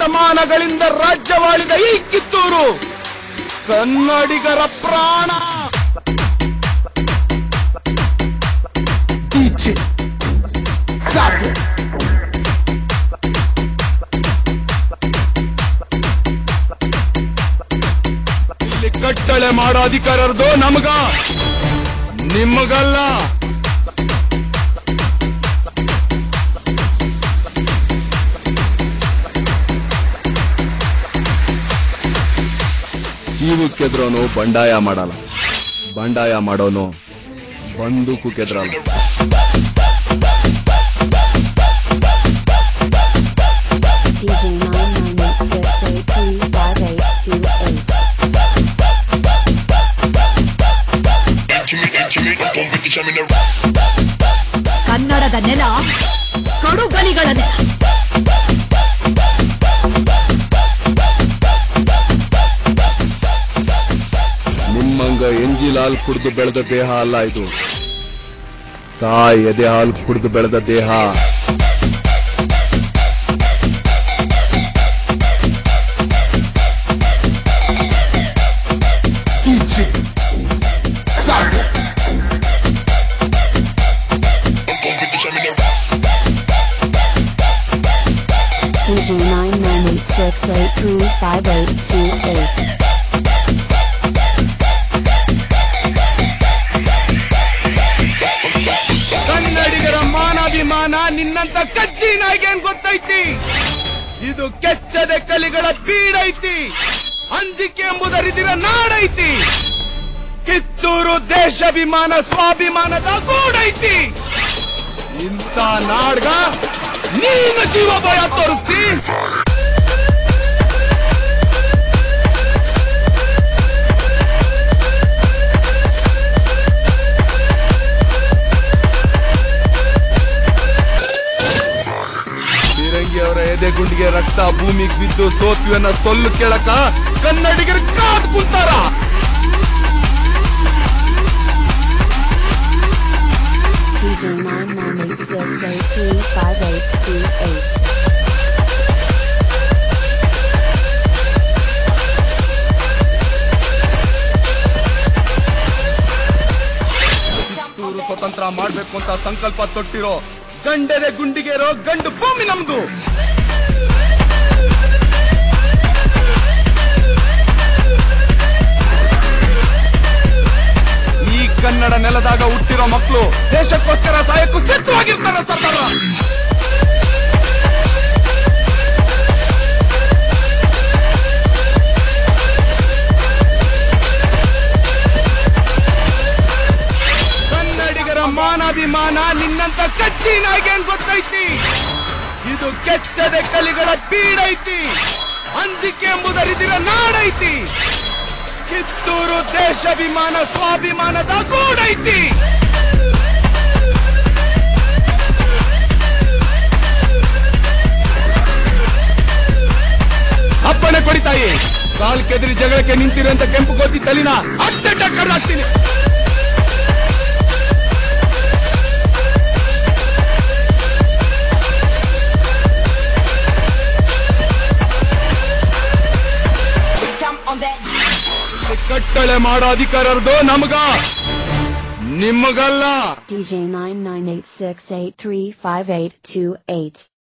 ಶತಮಾನಗಳಿಂದ ರಾಜ್ಯವಾಳಿದ ಈ ಕಿತ್ತೂರು ಕನ್ನಡಿಗರ ಪ್ರಾಣ DJ Saga. ಇಲ್ಲಿ ಕಟ್ಟಳೆ ಮಾಡೋ ಅಧಿಕಾರದ್ದು ನಮಗ ನಿಮಗಲ್ಲ ಜೀವಕ್ಕೆದ್ರೋನು ಬಂಡಾಯ ಮಾಡಲ್ಲ ಬಂಡಾಯ ಮಾಡೋನು ಬಂದೂಕು ಕೆದ್ರಲ್ಲ DJ 998683582 ಕನ್ನಡದ ನೆಲ ಕಡುಗಲಿಗಳ ನೆಲ ನಿಮ್ಮಂಗ ಎಂಜಿಲ್ ಹಾಲು ಕುಡಿದು ಬೆಳೆದ ದೇಹ ಅಲ್ಲ ಇದು ತಾಯಿ ಎದೆ ಹಾಲು ಕುಡಿದು ಬೆಳೆದ ದೇಹ DJ Saga. DJ 998683582 ಕನ್ನಡಿಗರ ಮಾನಾಭಿಮಾನ ನಿನ್ನಂತ ಕಚ್ಚಿ ನಾಯಿಗೇನ್ ಗೊತ್ತೈತಿ ಇದು ಕೆಚ್ಚದೆ ಕಲಿಗಳ ಬೀಡೈತಿ ಅಂಜಿಕೆ ಎಂಬುದರಿದಿರ ನಾಡೈತಿ ಕಿತ್ತೂರು ದೇಶಾಭಿಮಾನ ಸ್ವಾಭಿಮಾನದ ಗೂಡೈತಿ ಇಂಥ ನಾಡ್ಗ ನೀನು ಜೀವ ಭಯ ತೋರಿಸ್ತಿ ಫಿರಂಗಿ ಅವರ ಎದೆ ಗುಂಡಿಗೆ ರಕ್ತ ಭೂಮಿಗೆ ಬಿದ್ದು ಸೋತ್ವಿ ಅನ್ನೋ ಸೊಲ್ಲು ಕೇಳಕ ಕನ್ನಡಿಗರು ಕಾದ್ ಕುಂತಾರ DJ 998683582 ಕಿತ್ತೂರು ಸ್ವತಂತ್ರ ಮಾಡ್ಬೇಕು ಅಂತ ಸಂಕಲ್ಪ ತೊಟ್ಟಿರೋ ಗಂಡೆದೆ ಗುಂಡಿಗೆ ಇರೋ ಗಂಡು ಭೂಮಿ ನಮ್ದು ಈ ಕನ್ನಡ ನೆಲದಾಗ ಹುಟ್ಟಿರೋ ಮಕ್ಕಳು ದೇಶಕ್ಕೋಸ್ಕರ ಸಾಯಕ್ಕೂ ಸಿದ್ಧವಾಗಿರ್ತಾರೆ ಸರ್ದಾರ ಕನ್ನಡಿಗರ ಮಾನಾಭಿಮಾನ ನಿನ್ನಂತ ಕಚ್ಚಿ ನಾಯಿಗೇನ್ ಗೊತ್ತೈತಿ ಇದು ಕೆಚ್ಚದೆ ಕಲಿಗಳ ಬೀಡೈತಿ ಅಂಜಿಕೆ ಎಂಬುದರಿದಿರ ನಾಡೈತಿ ಕಿತ್ತೂರು ದೇಶಾಭಿಮಾನ ಸ್ವಾಭಿಮಾನದ ಗೂಡೈತಿ ಅಪ್ಪಣೆ ಕೊಡಿ ತಾಯಿ ಕಾಲ್ ಕೆದರಿ ಜಗಳಕ್ಕೆ ನಿಂತಿರುವಂತ ಕೆಂಪು ಗೋಧಿ ತಲಿನ ಅಡ್ಡ ಕಡ್ದಾಕ್ತೀನಿ ಇಲ್ಲಿ ಕಟ್ಟಳೆ ಮಾಡೋ ಅಧಿಕಾರದ್ದು ನಮಗ ನಿಮಗಲ್ಲ DJ 998683582